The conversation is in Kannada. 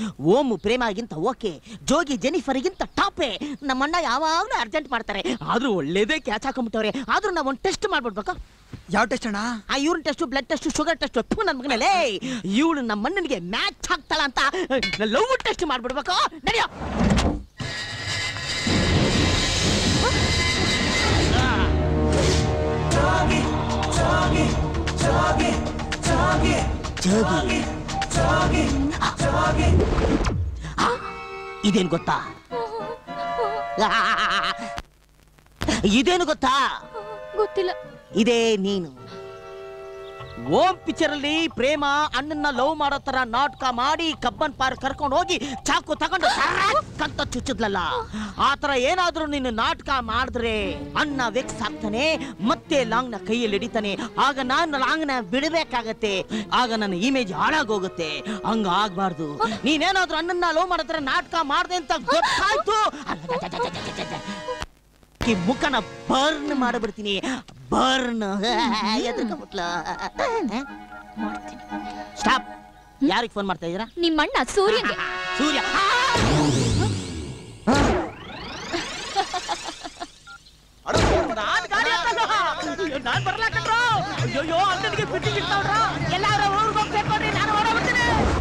ಓಮು ಪ್ರೇಮಗಿಂತ ಓಕೆ ಜೋಗಿ ಜೆನಿಫರ್ಗಿಂತ ಟಾಪೆ ನಮ್ಮಣ್ಣ ಯಾವಾಗಲೂ ಅರ್ಜೆಂಟ್ ಮಾಡ್ತಾರೆ ಆದ್ರೂ ಒಳ್ಳೇದೇ ಕ್ಯಾಚ್ ಹಾಕೊಂಡ್ಬಿಟ್ಟವ್ರೆ ಆದ್ರೂ ನಾವು ಒಂದು ಟೆಸ್ಟ್ ಮಾಡ್ಬಿಡ್ಬೇಕು ಯಾವ ಟೆಸ್ಟ್ ಅಣ್ಣ ಆ urine test blood test sugar test ಥೂ ನನ್ನ ಮಗನಲ್ಲೇ ಇವಳು ನಮ್ಮ ಮಣ್ಣನಿಗೆ ಮ್ಯಾಚ್ ಆಗ್ತಾಳ ಅಂತ ಲವ್ ಟೆಸ್ಟ್ ಮಾಡ್ಬಿಡ್ಬೇಕು ನಡೆಯೋ ಜೋಗಿ ಆ, ಇದೇನ್ ಗೊತ್ತಾ ಇದೇನು ಗೊತ್ತಾ ಗೊತ್ತಿಲ್ಲ ಇದೇ ನೀನು ಓಂ ಪಿಕ್ಚರ್ ಅಲ್ಲಿ ಪ್ರೇಮ ಅಣ್ಣನ್ನ ಲವ್ ಮಾಡೋ ತರ ನಾಟಕ ಮಾಡಿ ಕಬ್ಬನ್ ಪಾರ್ಕ್ ಕರ್ಕೊಂಡು ಹೋಗಿ ಚಾಕು ತಗೊಂಡು ಕಂತ ಚುಚ್ಚಿದ್ಲಲ್ಲ ಆ ತರ ಏನಾದ್ರೂ ನೀನು ನಾಟಕ ಮಾಡಿದ್ರೆ ಅಣ್ಣ ವೆಕ್ಸ್ ಆಗ್ತಾನೆ ಮತ್ತೆ ಲಾಂಗ್ ನ ಕೈಯಲ್ಲಿ ಹಿಡಿತಾನೆ ಆಗ ನಾನು ಲಾಂಗ್ ನ ಬಿಡಬೇಕಾಗತ್ತೆ ಆಗ ನನ್ನ ಇಮೇಜ್ ಹಾಳಾಗೋಗುತ್ತೆ ಹಂಗ ಆಗ್ಬಾರ್ದು ನೀನೇನಾದ್ರೂ ಅಣ್ಣನ್ನ ಲವ್ ಮಾಡೋ ತರ ನಾಟಕ ಮಾಡ್ದೆ ಅಂತ ಗೊತ್ತಾಯ್ತು ಈ ಮುಖನ ಬರ್ನ್ ಮಾಡಿಬಿಡ್ತೀನಿ ಬರ್ನ್ ಎದ್ರಕೊಂಬಿಟ್ಲ ಮಾಡ್ತೀನಿ ಸ್ಟಾಪ್ ಯಾರಿಗೆ ಫೋನ್ ಮಾಡ್ತಾ ಇದ್ದೀರಾ ನಿಮ್ಮಣ್ಣ ಸೂರ್ಯಗೆ ಸೂರ್ಯ ನಾನ್ ಬರ್ಲಾಕಂಡ್ರು ಅಯ್ಯೋ ಅಣ್ಣನಿಗೆ ಫಿಟ್ಟಿಂಗ್ ಇರ್ತಾವ್ರ ಎಲ್ಲಾರು ಊರ್ಗ್ ಹೋಗ್ಬೇಕು ನೋಡ್ರಿ ನಾನು